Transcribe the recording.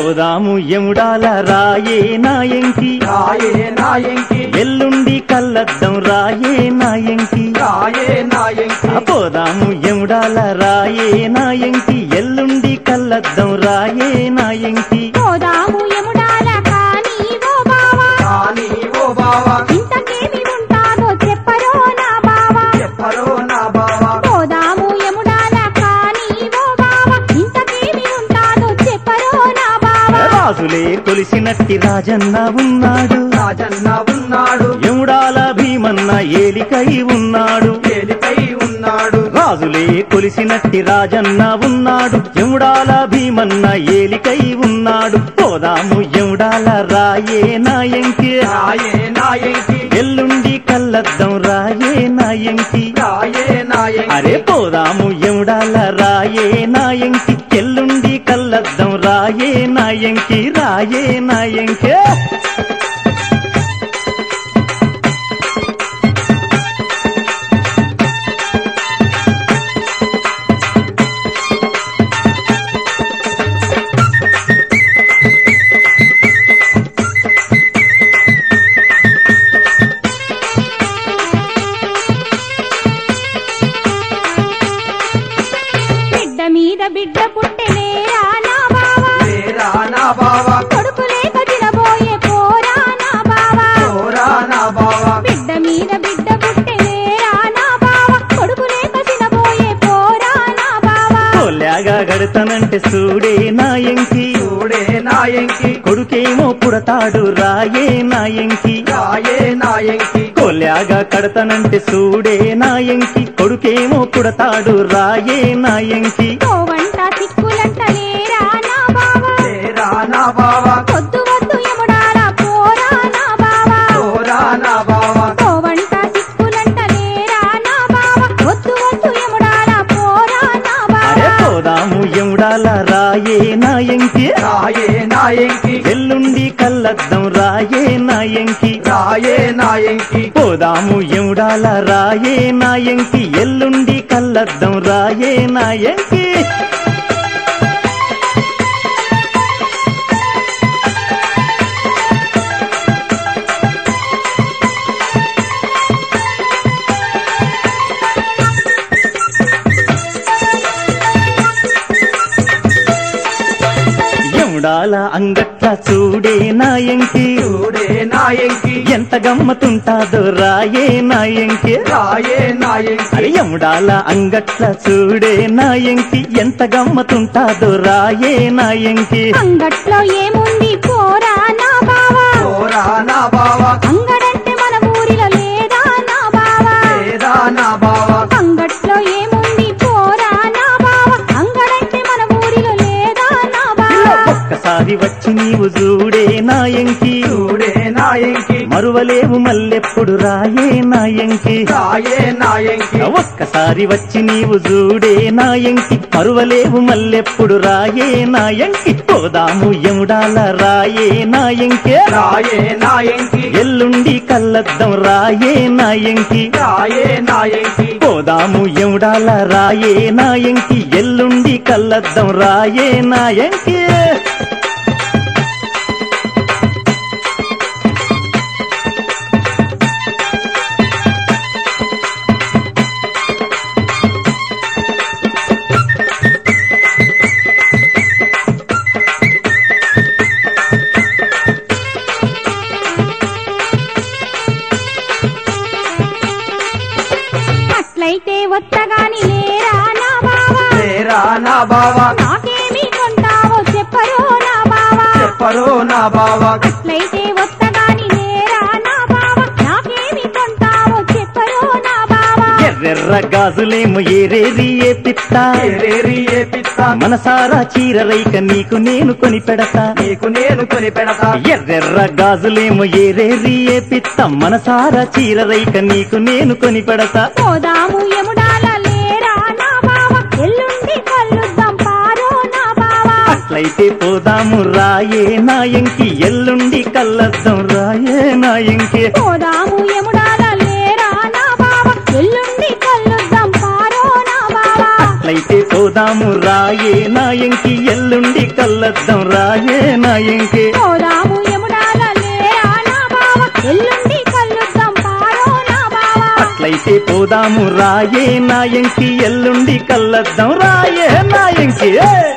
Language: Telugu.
పోదాము ఎముడాల రాయే నాయంకి రాయే నాయంకి ఎల్లుండి కల్లద్దం రాయే నాయంకి రాయే నాయంకి ఆ పోదాము ఎముడాల రాయే నాయంకి ఎల్లుండి కల్లద్దం రాయే నాయంకి పోదాము యముడాల కానీ ఓ బావా కానీ ఓ బావా ఇంతకేమి ఉంటాదో చెప్పరో నా బావా చెప్పరో నా బావా పోదాము యముడాల కానీ ఓ బావా ఇంతకేమి ఉంటాదో చెప్పరో నా బావా రాజులే కొలిసినట్టి రాజన్న ఉన్నాడు రాజన్న ఉన్నాడు ఎముడాల భీమన్న ఏలికై ఉన్నాడు తేలికై ఉన్నాడు రాజులే కొలిసినట్టి రాజన్న ఉన్నాడు ఎముడాల భీమన్న ఏలికై ఉన్నాడు పోదాము ఎముడాల రాయే నాయంకి రాయే నాయంకి ఎల్లుండి కల్లద్దం రాయే నాయంకి రాయే నాయంకి అరే పోదాము ఎముడాల రాయే నాయంకి ఎల్లుండి కల్లద్దం రాయే నాయంకి రాయే నాయంకి బిడ్డ మీద బిడ్డ పుట్టెలేరా నా బావా లేరా నా బావా కొడుకు లేక తినబోయే పోరా నా బావా ఓరా నా బావా బిడ్డ మీద బిడ్డ పుట్టెలేరా నా బావా కొడుకు లేక తినబోయే పోరా నా బావా కొల్లాగా గడతానంటే సూడే నాయంకి చూడే నాయంకి కొడుకేమో పుడతాడు రాయే నాయంకి రాయే నాయంకి కొల్లాగా కడతానంటే సూడే నాయంకి కొడుకేమో పుడతాడు రాయే నాయంకి కోవంట సిక్కులంట లేరా నా బావా లేరా నా బావా వద్దు వద్దు ఎముడారా పోరా నా బావా ఓరా నా బావా కోవంట సిక్కులంట లేరా నా బావా వద్దు వద్దు ఎముడారా పోరా నా అరే బావా పోదాము ఎముడాల రాయే నాయంకి రాయే నాయంకి ఎల్లుండి కల్లద్దం రాయే నాయంకి రాయే నాయంకి పోదాము ఎముడాల రాయే నాయంకి ఎల్లుండి కల్లద్దం రాయే నాయంకి ఎముడాల అంగట్ల చూడే నాయంకి చూడే నాయంకి ఎంత గమ్మతుంటాదో రాయే నాయంకి రాయే నాయంకి అరే ఎముడాల అంగట్ల చూడే నాయంకి ఎంత గమ్మతుంటాదో రాయే నాయంకి అంగట్లో ఏముంది పోరా నా బావా ఓరా నా బావా అంగడంటే మన ఊరిలో లేదా నా బావా లేరా నా బావా అంగట్లో ఏముంది పోరా నా బావా అంగడంటే మన ఊరిలో లేదా నా బావా ఒక్కసారి వచ్చి నీవు చూడే నాయంకి చూడే నాయంకి మరువలేవు మల్లెప్పుడు రాయే నాయంకి రాయే నాయంకి ఒక్కసారి వచ్చి నీవు చూడే నాయంకి మరువలేవు మల్లెప్పుడు రాయే నాయంకి పోదాము ఎముడాల రాయే నాయంకి రాయే నాయంకి ఎల్లుండి కల్లద్దం రాయే నాయంకి రాయే నాయంకి పోదాము ఎముడాల రాయే నాయంకి ఎల్లుండి కల్లద్దం రాయే నాయంకి అట్లయితే వత్తగాని లేరా నా బావా లేరా నా బావా నాకేమి కొంటావో చెప్పరో నా బావా చెప్పరో నా బావా అట్లయితే వత్తగాని లేరా నా బావా నాకేమి కొంటావో చెప్పరో నా బావా ఎర్రెర్ర గాజులేమో ఏరేరి ఏ పిత్త ఏరేరి ఏ పిత్త మనసారా చీర రైక నీకు నేను కొని పెడతా నీకు నేను కొని పెడతా ఎర్రెర్ర గాజులేమో ఏరేరి ఏ పిత్త మనసారా చీర రైక నీకు నేను కొని పెడతా పోదాము యముడాల లేరా నా బావా ఎల్లుండి కలుద్దాం పారో నా బావా అట్లయితే పోదాము రాయే నాయంకి ఎల్లుండి కల్లద్దం రాయే నాయంకి పోదాము యముడాల లేరా నా బావా ఎల్లుండి కలుద్దాం పారో నా బావా అట్లయితే అట్లయితే పోదాము రాయే నాయంకి ఎల్లుండి కల్లద్దాం రాయే నాయంకి పోదాము యమునాల లేరా నా బావ ఎల్లుండి కలుద్దాం పారో నా బావ అట్లయితే పోదాము రాయే నాయంకి ఎల్లుండి కల్లద్దాం రాయే నాయంకి ఏ!